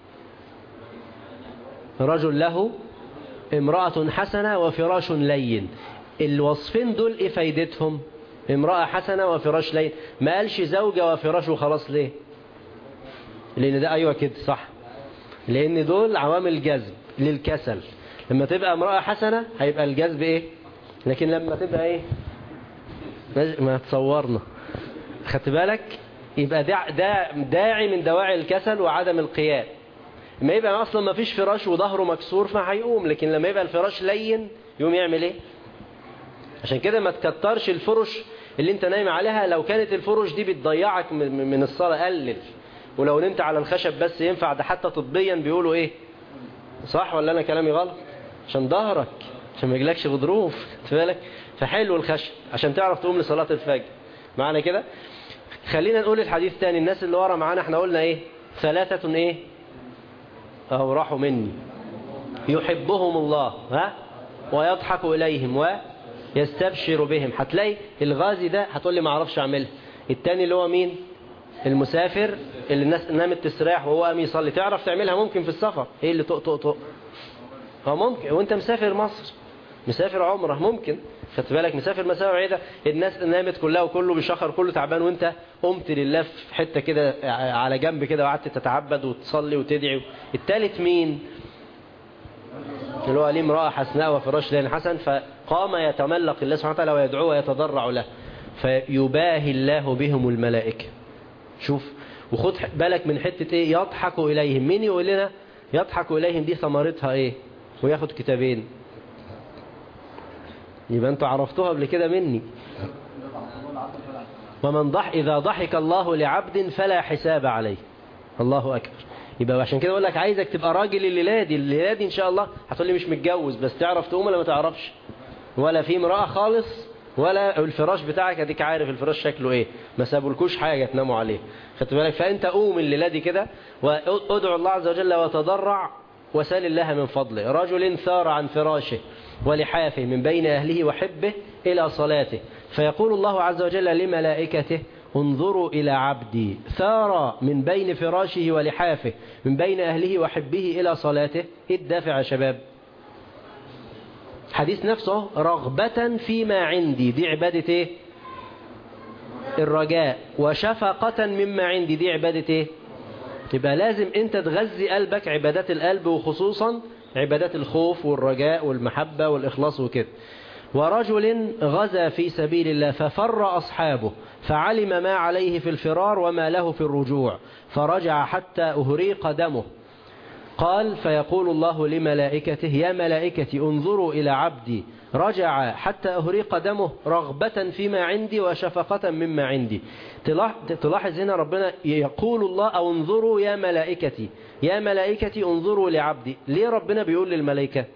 رجل له امرأة حسنة وفراش لين الوصفين دول ايه فايدتهم امرأة حسنة وفراش لين ما قالش زوجة وفراش وخلاص ليه لان ده ايوه كده صح لان دول عوامل جذب للكسل لما تبقى امرأة حسنة هيبقى الجذب ايه لكن لما تبقى ايه ما تصورنا خدت بالك يبقى دا دا داعي من دواعي الكسل وعدم القيام ما يبقى اصلا ما فيش فراش وظهره مكسور فهيقوم لكن لما يبقى الفراش لين يقوم يعمل ايه عشان كده ما تكترش الفرش اللي انت نايم عليها لو كانت الفرش دي بتضيعك من الصلاة قلل ولو نمت على الخشب بس ينفع ده حتى طبيا بيقولوا ايه صح ولا انا كلامي غلط عشان ظهرك عشان ما يجيلكش غضروف بالك فحلو الخشب عشان تعرف تقوم لصلاة الفجر معنا كده خلينا نقول الحديث تاني الناس اللي ورا معانا احنا قلنا ايه ثلاثة ايه اهو راحوا مني يحبهم الله ها ويضحك اليهم ويستبشر بهم هتلاقي الغازي ده هتقول لي ما اعرفش اعملها التاني اللي هو مين المسافر اللي الناس نامت تستريح وهو قام يصلي تعرف تعملها ممكن في السفر ايه اللي طق طق طق اه ممكن وانت مسافر مصر مسافر عمره ممكن خدت بالك مسافر مسافه بعيده الناس نامت كلها وكله بيشخر كله تعبان وانت قمت لله في حته كده على جنب كده وقعدت تتعبد وتصلي وتدعي الثالث مين اللي هو ليه امراه حسناء وفراش لين حسن فقام يتملق الله سبحانه وتعالى ويدعوه ويتضرع له فيباهي الله بهم الملائكه شوف وخد بالك من حته ايه يضحك اليهم مين يقول لنا يضحك اليهم دي ثمرتها ايه وياخد كتابين يبقى انتوا عرفتوها قبل كده مني ومن ضح إذا ضحك الله لعبد فلا حساب عليه الله أكبر يبقى عشان كده أقول لك عايزك تبقى راجل الليلة دي الليلة دي إن شاء الله هتقول لي مش متجوز بس تعرف تقوم ولا ما تعرفش ولا في امرأة خالص ولا الفراش بتاعك اديك عارف الفراش شكله ايه ما سابولكوش حاجة تناموا عليه خدت بالك فانت قوم الليلة دي كده وادعو الله عز وجل وتضرع وسال الله من فضله رجل ثار عن فراشه ولحافه من بين أهله وحبه إلى صلاته فيقول الله عز وجل لملائكته انظروا إلى عبدي ثار من بين فراشه ولحافه من بين أهله وحبه إلى صلاته إيه الدافع يا شباب حديث نفسه رغبة فيما عندي دي عبادة إيه الرجاء وشفقة مما عندي دي عبادة إيه يبقى لازم انت تغذي قلبك عبادات القلب وخصوصا عبادات الخوف والرجاء والمحبة والإخلاص وكده ورجل غزا في سبيل الله ففر أصحابه فعلم ما عليه في الفرار وما له في الرجوع فرجع حتى أهريق دمه قال فيقول الله لملائكته يا ملائكتي انظروا إلى عبدي رجع حتى أهريق دمه رغبة فيما عندي وشفقة مما عندي تلاحظ هنا ربنا يقول الله أو انظروا يا ملائكتي يا ملائكتي انظروا لعبدي ليه ربنا بيقول للملائكة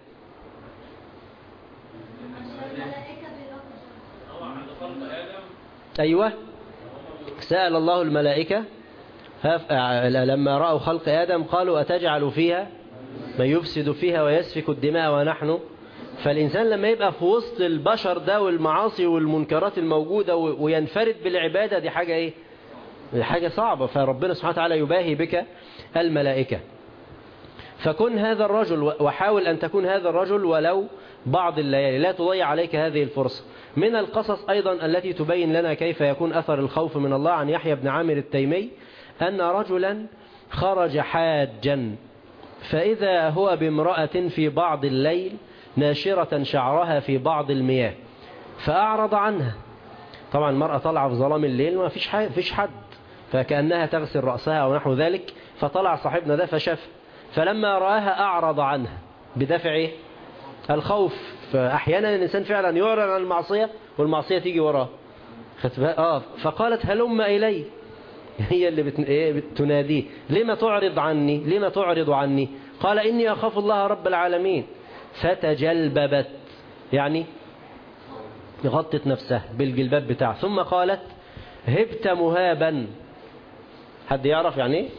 أيوة سأل الله الملائكة لما رأوا خلق آدم قالوا أتجعل فيها من يفسد فيها ويسفك الدماء ونحن فالإنسان لما يبقى في وسط البشر ده والمعاصي والمنكرات الموجودة وينفرد بالعبادة دي حاجة إيه دي حاجة صعبة فربنا سبحانه وتعالى يباهي بك الملائكة فكن هذا الرجل وحاول أن تكون هذا الرجل ولو بعض الليالي لا تضيع عليك هذه الفرصة من القصص أيضا التي تبين لنا كيف يكون أثر الخوف من الله عن يحيى بن عامر التيمي أن رجلا خرج حاجا فإذا هو بامرأة في بعض الليل ناشرة شعرها في بعض المياه فأعرض عنها طبعا المرأة طالعة في ظلام الليل ما فيش حد, فيش حد فكأنها تغسل رأسها أو نحو ذلك فطلع صاحبنا ده فشاف فلما رآها أعرض عنها بدافع إيه؟ الخوف فأحيانا الإنسان فعلا يعرض عن المعصية والمعصية تيجي وراه آه فقالت هلم إلي هي اللي بت... إيه بتناديه لما تعرض عني لما تعرض عني قال إني أخاف الله رب العالمين فتجلببت يعني غطت نفسها بالجلباب بتاعها ثم قالت هبت مهابا حد يعرف يعني ايه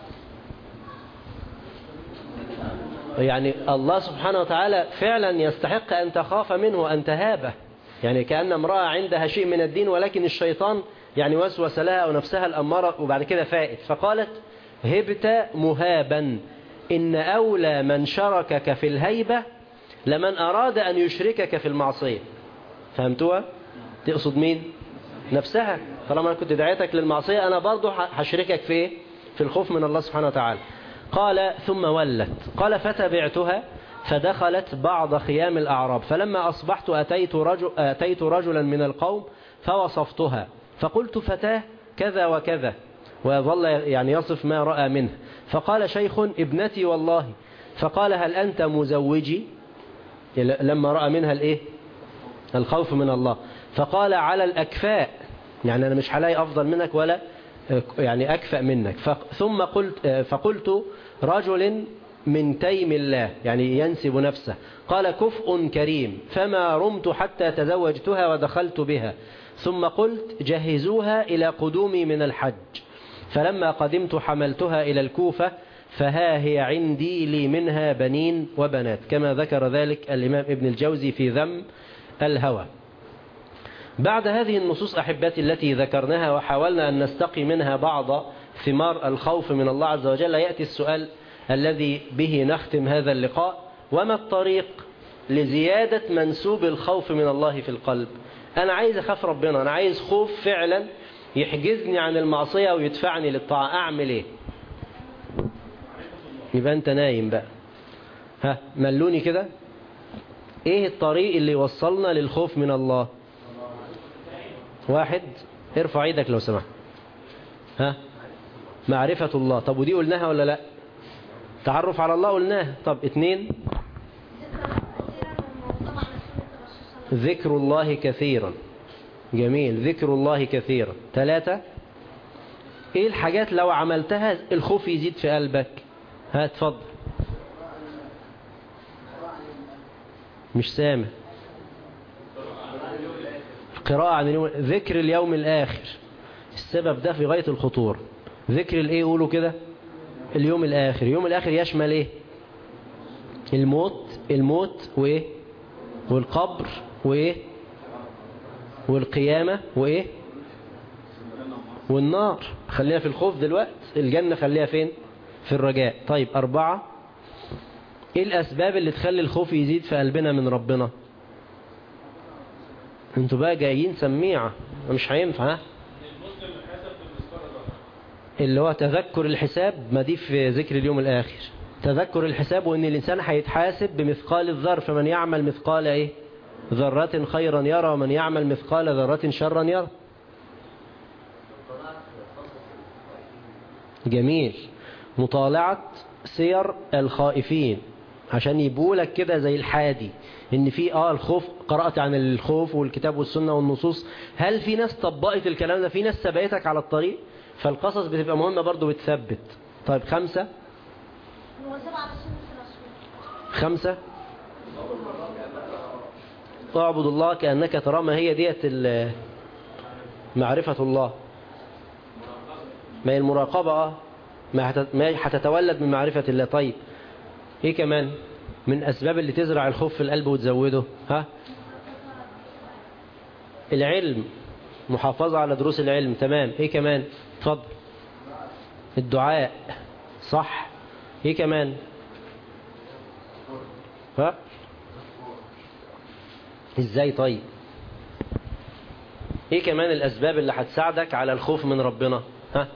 يعني الله سبحانه وتعالى فعلا يستحق أن تخاف منه وأن تهابه يعني كأن امرأة عندها شيء من الدين ولكن الشيطان يعني وسوس لها أو نفسها الأمارة وبعد كده فائت فقالت هبت مهابا إن أولى من شركك في الهيبة لمن أراد أن يشركك في المعصية فهمتوها؟ تقصد مين؟ نفسها طالما كنت دعيتك للمعصية أنا برضو هشركك في إيه؟ في الخوف من الله سبحانه وتعالى قال ثم ولت قال فتبعتها فدخلت بعض خيام الأعراب فلما أصبحت أتيت, رجل أتيت رجلا من القوم فوصفتها فقلت فتاه كذا وكذا ويظل يعني يصف ما رأى منه فقال شيخ ابنتي والله فقال هل أنت مزوجي لما رأى منها الإيه الخوف من الله فقال على الأكفاء يعني أنا مش هلاقي أفضل منك ولا يعني أكفأ منك ثم قلت فقلت رجل من تيم الله يعني ينسب نفسه قال كفء كريم فما رمت حتى تزوجتها ودخلت بها ثم قلت جهزوها إلى قدومي من الحج فلما قدمت حملتها إلى الكوفة فها هي عندي لي منها بنين وبنات كما ذكر ذلك الإمام ابن الجوزي في ذم الهوى بعد هذه النصوص أحبتي التي ذكرناها وحاولنا أن نستقي منها بعض ثمار الخوف من الله عز وجل يأتي السؤال الذي به نختم هذا اللقاء وما الطريق لزيادة منسوب الخوف من الله في القلب أنا عايز أخاف ربنا أنا عايز خوف فعلا يحجزني عن المعصية ويدفعني للطاعة أعمل إيه يبقى أنت نايم بقى ها ملوني كده إيه الطريق اللي يوصلنا للخوف من الله واحد ارفع ايدك لو سمحت ها معرفة الله طب ودي قلناها ولا لا تعرف على الله قلناها طب اتنين ذكر الله كثيرا جميل ذكر الله كثيرا ثلاثة ايه الحاجات لو عملتها الخوف يزيد في قلبك ها اتفضل مش سامع قراءة عن اليوم ذكر اليوم الآخر السبب ده في غاية الخطور ذكر الايه يقولوا كده اليوم الآخر اليوم الآخر يشمل ايه الموت الموت وايه والقبر وايه والقيامة وايه والنار خلينا في الخوف دلوقتي الجنة خليها فين في الرجاء طيب أربعة ايه الأسباب اللي تخلي الخوف يزيد في قلبنا من ربنا انتوا بقى جايين سميعة مش هينفع ها اللي هو تذكر الحساب ما دي في ذكر اليوم الآخر تذكر الحساب وان الإنسان هيتحاسب بمثقال الذر فمن يعمل مثقال ايه ذرة خيرا يرى ومن يعمل مثقال ذرة شرا يرى جميل مطالعة سير الخائفين عشان يبولك كده زي الحادي ان في اه الخوف قرأت عن الخوف والكتاب والسنة والنصوص هل في ناس طبقت الكلام ده في ناس سبقتك على الطريق فالقصص بتبقى مهمة برضو بتثبت طيب خمسة خمسة اعبد الله كأنك ترى ما هي ديت معرفة الله ما هي المراقبة اه ما هتتولد من معرفة الله طيب ايه كمان من اسباب اللي تزرع الخوف في القلب وتزوده ها العلم محافظة على دروس العلم تمام ايه كمان اتفضل الدعاء صح ايه كمان ها ازاي طيب ايه كمان الاسباب اللي هتساعدك على الخوف من ربنا ها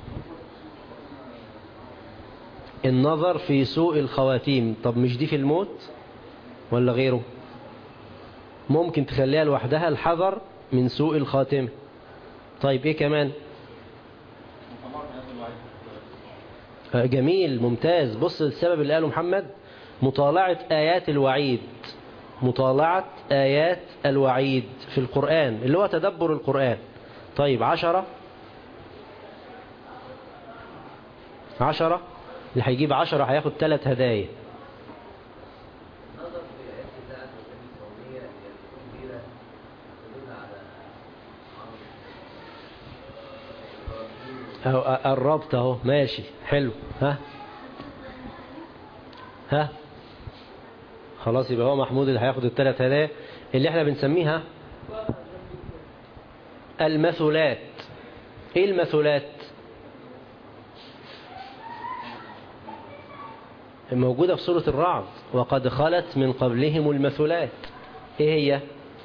النظر في سوء الخواتيم طب مش دي في الموت ولا غيره ممكن تخليها لوحدها الحذر من سوء الخاتمة طيب ايه كمان آه، جميل ممتاز بص السبب اللي قاله محمد مطالعة آيات الوعيد مطالعة آيات الوعيد في القرآن اللي هو تدبر القرآن طيب عشرة عشرة اللي هيجيب عشرة هياخد ثلاث هدايا أهو قربت اهو ماشي حلو ها ها خلاص يبقى هو محمود اللي هياخد الثلاث هدايا اللي احنا بنسميها المثلات ايه المثلات موجودة في سورة الرعد وقد خلت من قبلهم المثلات ايه هي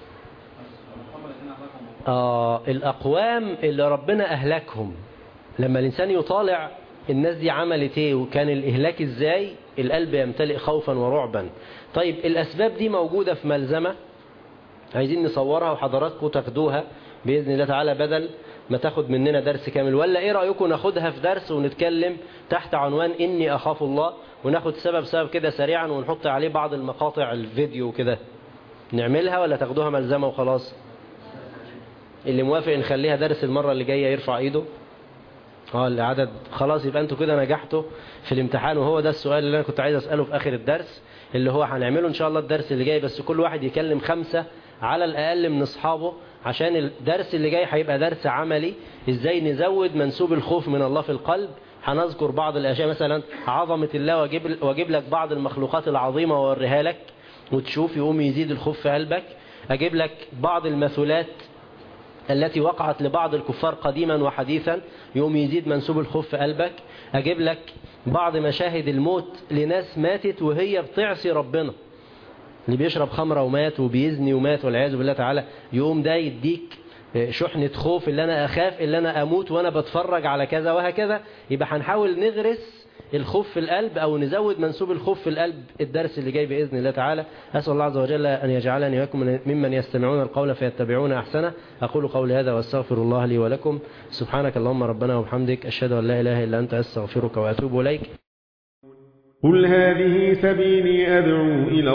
آه الأقوام اللي ربنا أهلكهم لما الإنسان يطالع الناس دي عملت ايه وكان الإهلاك ازاي القلب يمتلئ خوفا ورعبا طيب الأسباب دي موجودة في ملزمة عايزين نصورها وحضراتكم تاخدوها بإذن الله تعالى بدل ما تاخد مننا درس كامل ولا ايه رأيكم ناخدها في درس ونتكلم تحت عنوان إني أخاف الله وناخد سبب سبب كده سريعا ونحط عليه بعض المقاطع الفيديو كده نعملها ولا تاخدوها ملزمة وخلاص اللي موافق نخليها درس المرة اللي جاية يرفع ايده اه العدد خلاص يبقى انتوا كده نجحتوا في الامتحان وهو ده السؤال اللي انا كنت عايز اسأله في اخر الدرس اللي هو هنعمله ان شاء الله الدرس اللي جاي بس كل واحد يكلم خمسة على الاقل من اصحابه عشان الدرس اللي جاي هيبقى درس عملي ازاي نزود منسوب الخوف من الله في القلب هنذكر بعض الاشياء مثلا عظمة الله واجيب, واجيب لك بعض المخلوقات العظيمة واوريها لك وتشوف يقوم يزيد الخوف في قلبك اجيب لك بعض المثلات التي وقعت لبعض الكفار قديما وحديثا يوم يزيد منسوب الخوف في قلبك أجيب لك بعض مشاهد الموت لناس ماتت وهي بتعصي ربنا اللي بيشرب خمرة ومات وبيزني ومات والعياذ بالله تعالى يقوم ده يديك شحنة خوف اللي أنا أخاف اللي أنا أموت وأنا بتفرج على كذا وهكذا يبقى هنحاول نغرس الخوف في القلب أو نزود منسوب الخوف في القلب الدرس اللي جاي بإذن الله تعالى أسأل الله عز وجل أن يجعلني ويكم ممن يستمعون القول فيتبعون أحسنه أقول قولي هذا واستغفر الله لي ولكم سبحانك اللهم ربنا وبحمدك أشهد أن لا إله إلا أنت أستغفرك وأتوب إليك قل هذه سبيلي أدعو إلى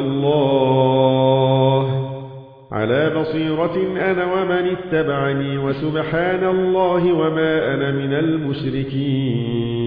الله على بصيرة أنا ومن اتبعني وسبحان الله وما أنا من المشركين